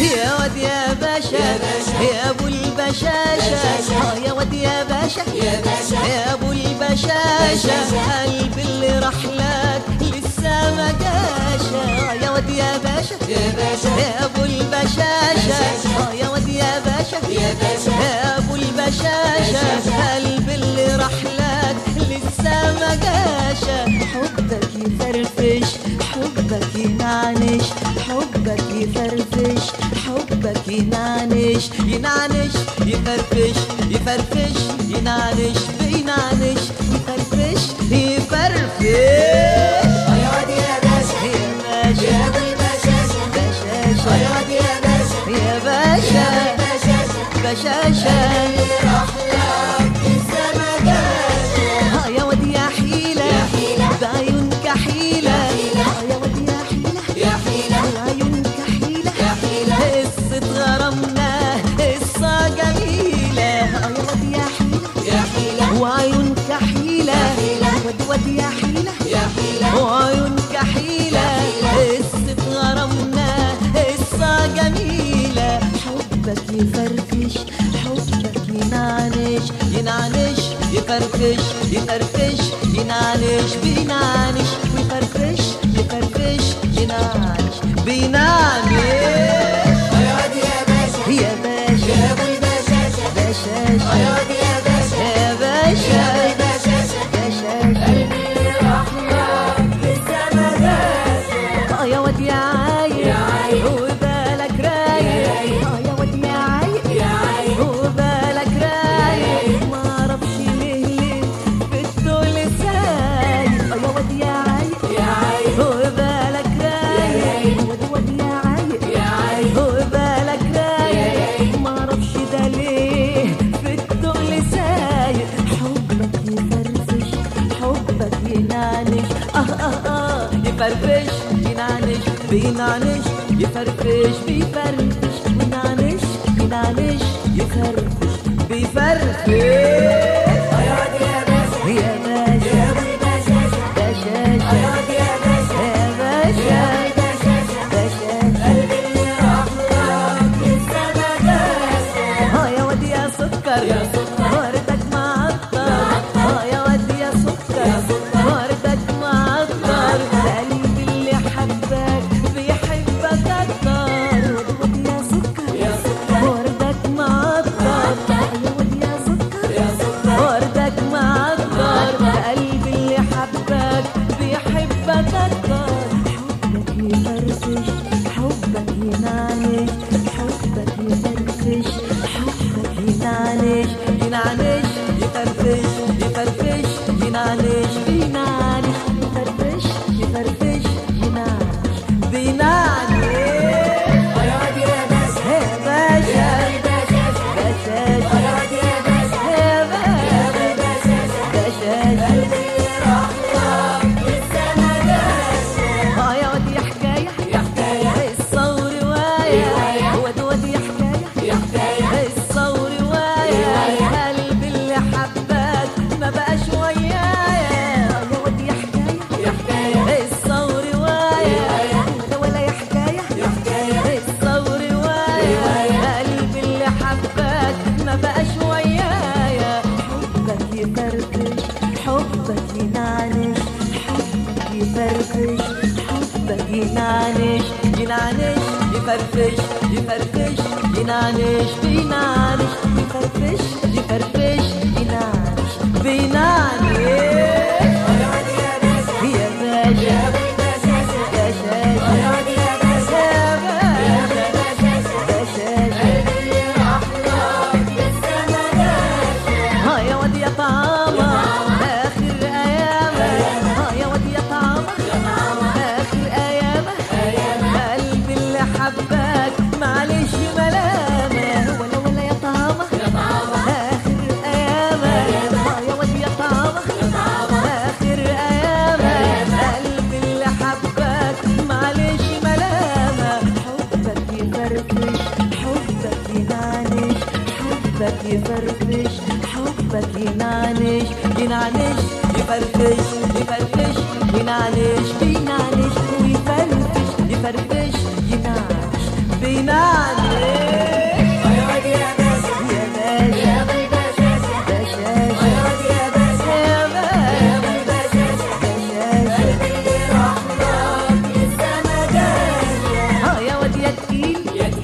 يا واد يا باشا يا ابو البشاشة آه يا واد يا باشا يا باشا يا ابو البشاشة قلبي اللي راح لك لسه ما جاش آه يا واد يا باشا يا باشا يا ابو البشاشة آه يا واد يا باشا يا باشا يا ابو البشاشة قلبي اللي راح لك لسه ما جاش حبك يفرفش حبك ينعنش حبك يفرفش حبك ينعنش ينعنش يفرفش يفرفش ينعنش بينعنش يفرفش يفرفش يا واد يا باشا يا باشا يا ابو البشاشة بشاشة يا واد يا باشا يا باشا بشاشة بشاشة راح لك لسه ما جاش ها يا واد يا حيلة يا حيلة. بعيونك حيلة حيلة. ها يا واد يا حيلة يا حيلة بعيونك حيلة يا حيلة. قصة غرامنا قصة جميلة ها يا واد يا حيلة يا حيلة وعيونك حيلة يا حيلة. واد واد يا حيلة يا حيلة وعيونك حيلة قصة غرامنا قصة جميلة حبك يفرفش حبك ينعنش ينعنش يفرفش يفرفش ينعنش بينعنش ويفرفش يفرفش ينعنش بينعنش يا واد يا باشا يا باشا يا ابو البشاشة يا بشاشة واد يا باشا يا يا باشا ابو البشاشة بشاشة راح لك لسه ما جاش اه يا واد يا عايق يا عايق. وبالك رايق رايق. اه يا واد يا عايق يا عايق وبالك رايق ما اعرفش ليه ليه بالدول سايق اه يا واد يا عايق يا عايق وبالك رايق واد واد يا عايق يا عايق وبالك رايق ما اعرفش ده ليه في الدول سايق حبك يفرفش حبك ينعنش اه اه اه يفرفش ينعنش بينعنش يفرفش بيفرفش وينعنش ينعنش يفرفش بيفرفش يا واد يا باشا يا باشا يا ابو البشاشة بشاشة يا واد يا باشا يا باشا البشاشة بشاشة قلبي اللي راح لك لسه ما جاش اه يا واد يا سكر يا سكر. وردك معطر اه يا واد يا سكر يا سكر. وردك معطر قلبي اللي حبك بيحبك اكتر واد يا سكر يا سكر. وردك معطر اه يا واد يا سكر يا سكر. وردك معطر قلبي اللي حبك بيحبك اكتر حبك يفرفش حبك ينعنش حبك يفرفش حبك ينعنش ينعنش يفرفش يفرفش ينعنش بينعنش يفرفش يفرفش ينعنش بينعنش يا واد يا باشا يا باشا يا البشاشة بشاشة يا واد يا باشا يا يا باشا ابو البشاشة بشاشة قلبي اللي راح لك لسه ما جاش اه يا واد يا حكاية يا حكاية قصة ورواية رواية. واد واد يا حكاية يا حكاية قصة ورواية رواية. قلبي اللي حبك ما بقاش ويايا اه يا واد يا حكاية يا حكاية قصة ورواية ولا ولا يا حكاية يا حكاية قصة ورواية رواية. قلبي اللي حبك ما بقاش ويايا حبك يفرفش حبك ينعنش حبك يفرفش حبك ينعنش ينعنش يفرفش يفرفش ينعنش بينعنش يفرفش يفرفش ينعنش بينعنش يا واد يا باشا يا باشا يا ابو البشاشة بشاشة يا واد يا باشا يا يا ابو باشا البشاشة بشاشة قلبي اللي راح لك لسه ما جاش ها يا واد يا طعامة آخر أيامك ها يا واد يا طعامة آخر أيامك قلبي اللي حبك معلش ملامة ولا ولا يا طعامة آخر أيامك ها يا واد يا طعامة آخر أيامك قلبي اللي حبك معلش ملامة حبك يفرفش حبك ينعنش حبك يفرفش حبك ينعنش ينعنش يفرفش يفرفش ينعنش بينعنش ويفرفش يفرفش ينعنش بينعنش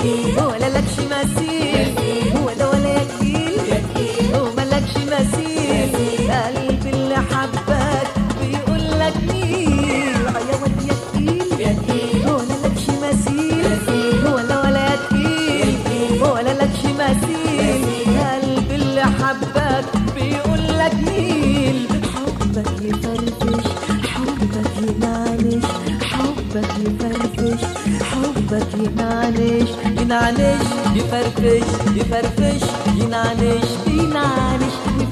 تقيل ولا لكش مثيل هو ده ولا يكيل وملكش مثيل قلبي اللي حبك بيقول لك مين يا واد يا تقيل ولا لكش مثيل ولا ولا يكيل ولا لكش مثيل قلبي اللي حبك بيقول لك مين حبك يفرفش حبك ينعنش حبك يفرفش حبك ينعنش ينعنش يفرفش يفرفش ينعنش ينعنش